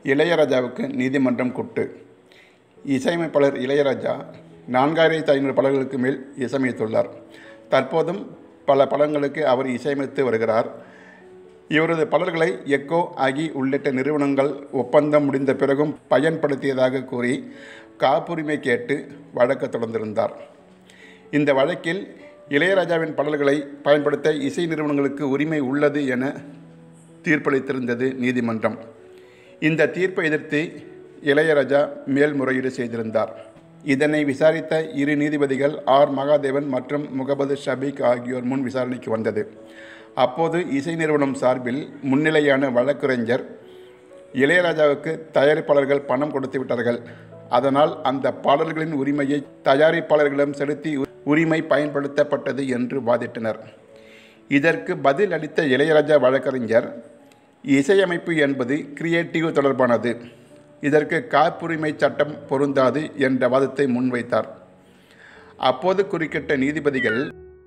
இளையராஜாவுக்கு நீதிமன்றம் குட்டு இசையமைப்பாளர் இளையராஜா நான்காயிரத்தி ஐநூறு படங்களுக்கு மேல் இசையமைத்துள்ளார் தற்போதும் பல படங்களுக்கு அவர் இசையமைத்து வருகிறார் இவரது படல்களை எக்கோ அகி உள்ளிட்ட நிறுவனங்கள் ஒப்பந்தம் முடிந்த பிறகும் பயன்படுத்தியதாக கூறி காப்புரிமை கேட்டு வழக்கு தொடர்ந்திருந்தார் இந்த வழக்கில் இளையராஜாவின் பாடல்களை பயன்படுத்த இசை நிறுவனங்களுக்கு உரிமை உள்ளது என தீர்ப்பளித்திருந்தது நீதிமன்றம் இந்த தீர்ப்பை எதிர்த்து இளையராஜா மேல்முறையீடு செய்திருந்தார் இதனை விசாரித்த இரு நீதிபதிகள் ஆர் மகாதேவன் மற்றும் முகமது ஷபீக் ஆகியோர் முன் விசாரணைக்கு வந்தது அப்போது இசை நிறுவனம் சார்பில் முன்னிலையான வழக்கறிஞர் இளையராஜாவுக்கு தயாரிப்பாளர்கள் பணம் கொடுத்து விட்டார்கள் அதனால் அந்த பாடல்களின் உரிமையை தயாரிப்பாளர்களிடம் செலுத்தி உரிமை பயன்படுத்தப்பட்டது என்று வாதிட்டனர் இதற்கு பதில் அளித்த இளையராஜா வழக்கறிஞர் இசையமைப்பு என்பது கிரியேட்டிவ் தொடர்பானது இதற்கு காப்புரிமை சட்டம் பொருந்தாது என்ற வாதத்தை முன்வைத்தார் அப்போது குறுக்கிட்ட நீதிபதிகள்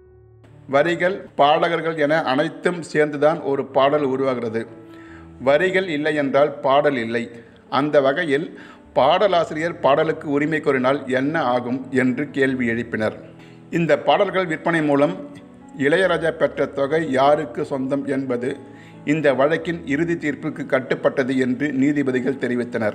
வரிகள் பாடகர்கள் என அனைத்தும் சேர்ந்துதான் ஒரு பாடல் உருவாகிறது வரிகள் இல்லை என்றால் பாடல் இல்லை அந்த வகையில் பாடலாசிரியர் பாடலுக்கு உரிமை கோரினால் என்ன ஆகும் என்று கேள்வி எழுப்பினர் இந்த பாடல்கள் விற்பனை மூலம் இளையராஜா பெற்ற தொகை யாருக்கு சொந்தம் என்பது இந்த வழக்கின் இறுதி தீர்ப்புக்கு கட்டுப்பட்டது என்று நீதிபதிகள் தெரிவித்தனர்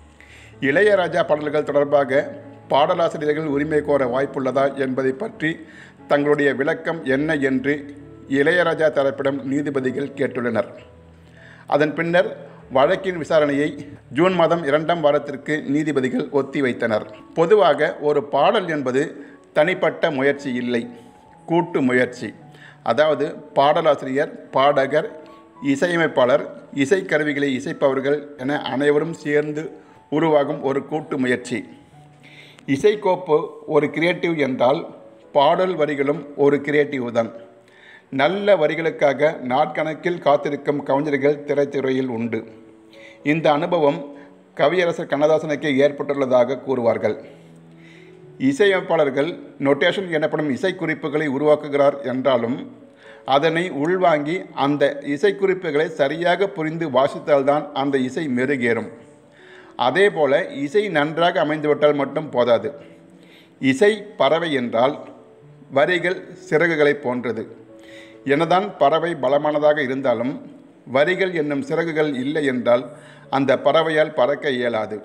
இளையராஜா பாடல்கள் தொடர்பாக பாடலாசிரியர்கள் உரிமை கோர வாய்ப்புள்ளதா என்பதை பற்றி தங்களுடைய விளக்கம் என்ன என்று இளையராஜா தரப்பிடம் நீதிபதிகள் கேட்டுள்ளனர் அதன் பின்னர் வழக்கின் விசாரணையை ஜூன் மாதம் இரண்டாம் வாரத்திற்கு நீதிபதிகள் ஒத்திவைத்தனர் பொதுவாக ஒரு பாடல் என்பது தனிப்பட்ட முயற்சி இல்லை கூட்டு முயற்சி அதாவது பாடலாசிரியர் பாடகர் இசையமைப்பாளர் இசைக்கருவிகளை இசைப்பவர்கள் என அனைவரும் சேர்ந்து உருவாகும் ஒரு கூட்டு முயற்சி இசைக்கோப்பு ஒரு கிரியேட்டிவ் என்றால் பாடல் வரிகளும் ஒரு கிரியேட்டிவ் தான் நல்ல வரிகளுக்காக நாட்கணக்கில் காத்திருக்கும் கவிஞர்கள் திரைத்துறையில் உண்டு இந்த அனுபவம் கவியரசர் கண்ணதாசனுக்கு ஏற்பட்டுள்ளதாக கூறுவார்கள் இசையமைப்பாளர்கள் நொட்டேஷன் எனப்படும் இசைக்குறிப்புகளை உருவாக்குகிறார் என்றாலும் அதனை உள்வாங்கி அந்த இசைக்குறிப்புகளை சரியாக புரிந்து வாசித்தால்தான் அந்த இசை மெருகேறும் அதே போல இசை நன்றாக அமைந்துவிட்டால் மட்டும் போதாது இசை பறவை என்றால் வரிகள் சிறகுகளை போன்றது எனதான் பறவை பலமானதாக இருந்தாலும் வரிகள் என்னும் சிறகுகள் இல்லை என்றால் அந்த பறவையால் பறக்க இயலாது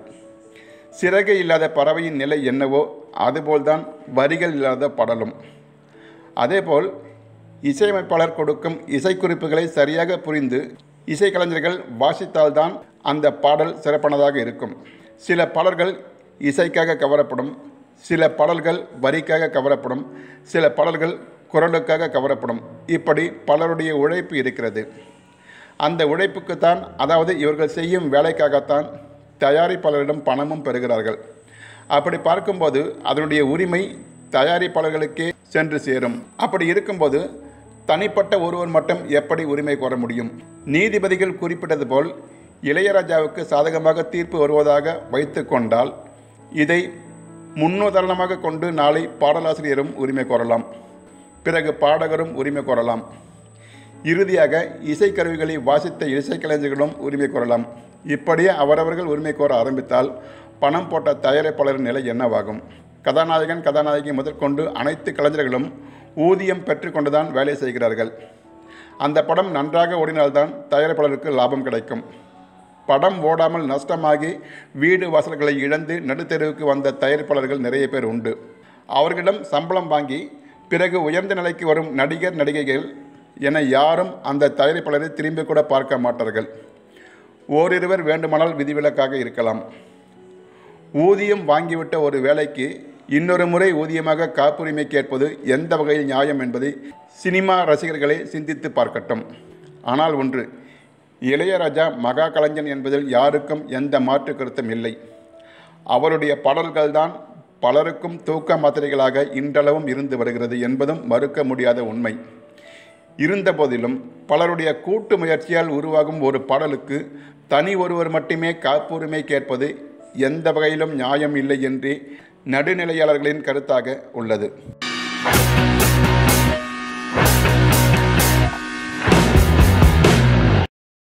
சிறகு இல்லாத பறவையின் நிலை என்னவோ அதுபோல்தான் வரிகள் இல்லாத படலும் அதேபோல் இசையமைப்பாளர் கொடுக்கும் இசைக்குறிப்புகளை சரியாக புரிந்து இசைக்கலைஞர்கள் வாசித்தால்தான் அந்த பாடல் சிறப்பானதாக இருக்கும் சில பாடல்கள் இசைக்காக கவரப்படும் சில பாடல்கள் வரிக்காக கவரப்படும் சில பாடல்கள் குரலுக்காக கவரப்படும் இப்படி பலருடைய உழைப்பு இருக்கிறது அந்த உழைப்புக்குத்தான் அதாவது இவர்கள் செய்யும் வேலைக்காகத்தான் தயாரிப்பாளரிடம் பணமும் பெறுகிறார்கள் அப்படி பார்க்கும்போது அதனுடைய உரிமை தயாரிப்பாளர்களுக்கே சென்று சேரும் அப்படி இருக்கும்போது தனிப்பட்ட ஒருவர் மட்டும் எப்படி உரிமை கோர முடியும் நீதிபதிகள் குறிப்பிட்டது போல் இளையராஜாவுக்கு சாதகமாக தீர்ப்பு வருவதாக வைத்து கொண்டால் இதை முன்னுதாரணமாக கொண்டு நாளை பாடலாசிரியரும் உரிமை கோரலாம் பிறகு பாடகரும் உரிமை கோரலாம் இறுதியாக இசைக்கருவிகளை வாசித்த இசைக்கலைஞர்களும் உரிமை கோரலாம் இப்படியே அவரவர்கள் உரிமை கோர ஆரம்பித்தால் பணம் போட்ட தயாரிப்பாளரின் நிலை என்னவாகும் கதாநாயகன் கதாநாயகி முதற்கொண்டு அனைத்து கலைஞர்களும் ஊதியம் பெற்றுக்கொண்டுதான் வேலை செய்கிறார்கள் அந்த படம் நன்றாக ஓடினால்தான் தயாரிப்பாளருக்கு லாபம் கிடைக்கும் படம் ஓடாமல் நஷ்டமாகி வீடு வாசல்களை இழந்து நடுத்தெருவுக்கு வந்த தயாரிப்பாளர்கள் நிறைய பேர் உண்டு அவர்களிடம் சம்பளம் வாங்கி பிறகு உயர்ந்த நிலைக்கு வரும் நடிகர் நடிகைகள் என யாரும் அந்த தயாரிப்பாளரை திரும்பி கூட பார்க்க மாட்டார்கள் ஓரிருவர் வேண்டுமானால் விதிவிலக்காக இருக்கலாம் ஊதியம் வாங்கிவிட்ட ஒரு வேலைக்கு இன்னொரு முறை ஊதியமாக காப்புரிமை கேட்பது எந்த வகையில் நியாயம் என்பதை சினிமா ரசிகர்களே சிந்தித்து பார்க்கட்டும் ஆனால் ஒன்று இளையராஜா மகா கலைஞன் என்பதில் யாருக்கும் எந்த மாற்று கருத்தும் இல்லை அவருடைய பாடல்கள்தான் பலருக்கும் தூக்க மாத்திரைகளாக இன்றளவும் இருந்து வருகிறது என்பதும் மறுக்க முடியாத உண்மை இருந்தபோதிலும் பலருடைய கூட்டு முயற்சியால் உருவாகும் ஒரு பாடலுக்கு தனி ஒருவர் மட்டுமே காப்புரிமை கேட்பது எந்த வகையிலும் நியாயம் இல்லை என்றே நடுநிலையாளர்களின் கருத்தாக உள்ளது